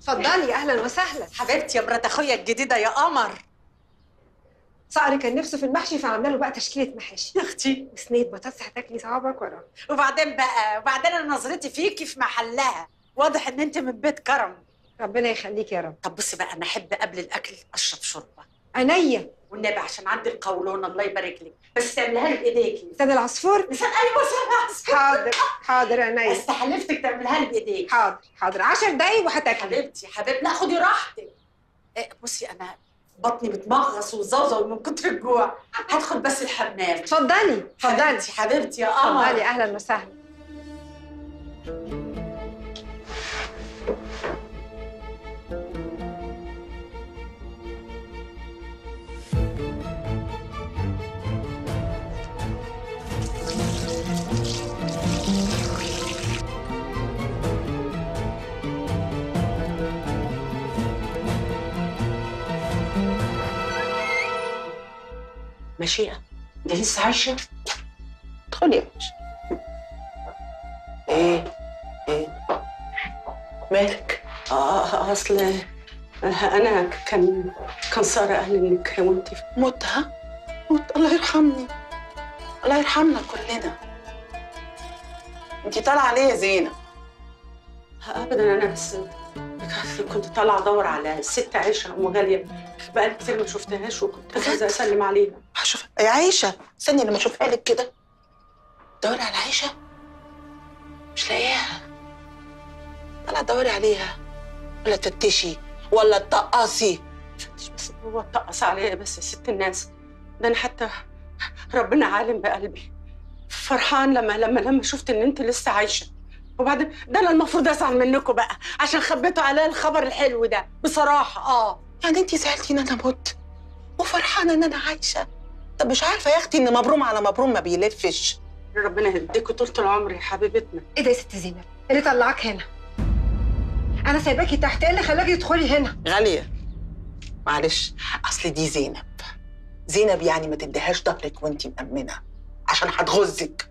اتفضلي اهلا وسهلا حبيبتي يا مرات اخويا الجديده يا قمر صقري كان نفسه في المحشي فعملنا له بقى تشكيله محاشي يا اختي وصينيه بطاطس هتاكلي صوابعك وراها وبعدين بقى وبعدين انا نظرتي فيكي في محلها واضح ان انت من بيت كرم ربنا يخليك يا رب طب بصي بقى انا احب قبل الاكل اشرب شوربه عينيا والنبي عشان عندي القولون الله يبارك لك بس تعملها لي بايديكي لسان العصفور لسان ايوه لسان حاضر حاضر عينيا بس حلفتك تعملها لي بايديك حاضر حاضر 10 دقايق وهتاكلي حبيبتي حبيبتي لا خدي راحتك إيه، بصي انا بطني بتمغص وزوزو من كتر الجوع هدخل بس الحمام اتفضلي اتفضلي حبيبتي حبيبتي يا قمر اتفضلي اهلا وسهلا مشيئة ده لسه عايشة ادخلي يا باشا ايه ايه مالك اه اصل انا كان كان ساره قال انك وانت مت ها مت الله يرحمني الله يرحمنا كلنا انتي طالعه ليه يا زينب ابدا انا بس كنت طالعه ادور على الست عائشه ام غاليه بقالي كتير ما شفتهاش وكنت عايزه اسلم عليها هشوف يا عيشه استني لما اشوفها لك كده دوري على عيشه مش لاقياها طلع دوري عليها ولا تتشي ولا تطقصي مش بس هو اتقص عليا بس يا ست الناس ده انا حتى ربنا عالم بقلبي فرحان لما لما لما شفت ان انت لسه عايشه وبعدين ده انا المفروض ازعل منكم بقى عشان خبيتوا عليا الخبر الحلو ده بصراحه اه يعني انتي زعلتي ان انا مت وفرحانه ان انا عايشه طب مش عارفه يا اختي ان مبروم على مبروم ما بيلفش ربنا يهديكوا طول العمر يا حبيبتنا ايه ده يا ست زينب اللي طلعك هنا انا سايباكي تحت ايه اللي خلاكي تدخلي هنا غاليه معلش اصل دي زينب زينب يعني ما تديهاش ظهرك وانتي مأمنه عشان هتغزك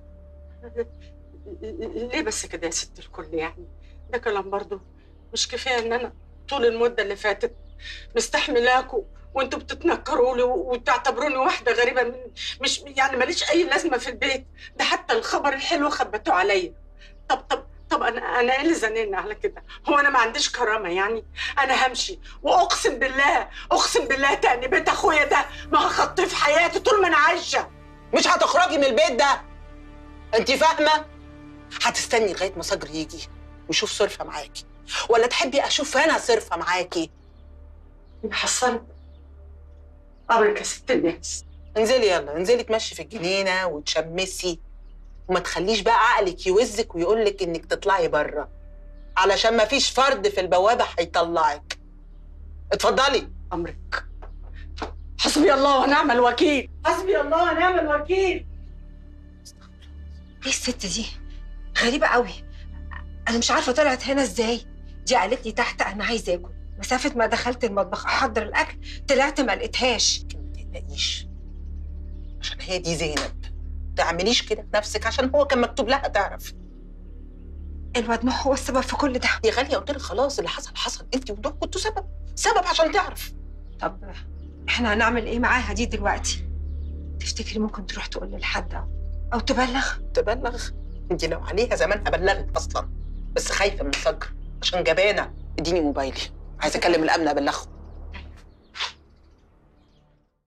ليه بس كده يا ست الكل يعني ده كلام برضو مش كفايه ان انا طول المده اللي فاتت مستحملاكوا وانتوا بتتنكروا لي وتعتبروني واحده غريبه من مش يعني ماليش اي لازمه في البيت ده حتى الخبر الحلو خبتوه عليا طب طب طب انا انا ايه اللي زنقني على كده هو انا ما عنديش كرامه يعني انا همشي واقسم بالله اقسم بالله تاني بيت اخويا ده ما هخطيه في حياتي طول ما انا عايشه مش هتخرجي من البيت ده انتي فاهمه هتستني لغايه ما صجر يجي ويشوف صرفه معاكي ولا تحبي اشوف انا صرفه معاكي حصلت امرك يا ست الناس انزلي يلا انزلي تمشي في الجنينه وتشمسي وما تخليش بقى عقلك يوزك ويقول لك انك تطلعي بره علشان ما فيش فرد في البوابه هيطلعك اتفضلي امرك حسبي الله ونعم الوكيل حسبي الله ونعم الوكيل ايه الست دي غريبه قوي انا مش عارفه طلعت هنا ازاي دي قالت لي تحت انا عايزه اكل مسافه ما دخلت المطبخ احضر الاكل طلعت ما لقيتهاش ما تقلقيش عشان هي دي زينب تعمليش كده في نفسك عشان هو كان مكتوب لها تعرف الواد نوح هو السبب في كل ده يا غاليه قلت لك خلاص اللي حصل حصل انت ونوح كنتوا سبب سبب عشان تعرف طب احنا هنعمل ايه معاها دي دلوقتي تفتكري ممكن تروح تقول لحد او او تبلغ تبلغ انت لو عليها زمانها بلغت اصلا بس خايفه من صجر عشان جبانه اديني موبايلي عايزه اكلم الامن ابلغهم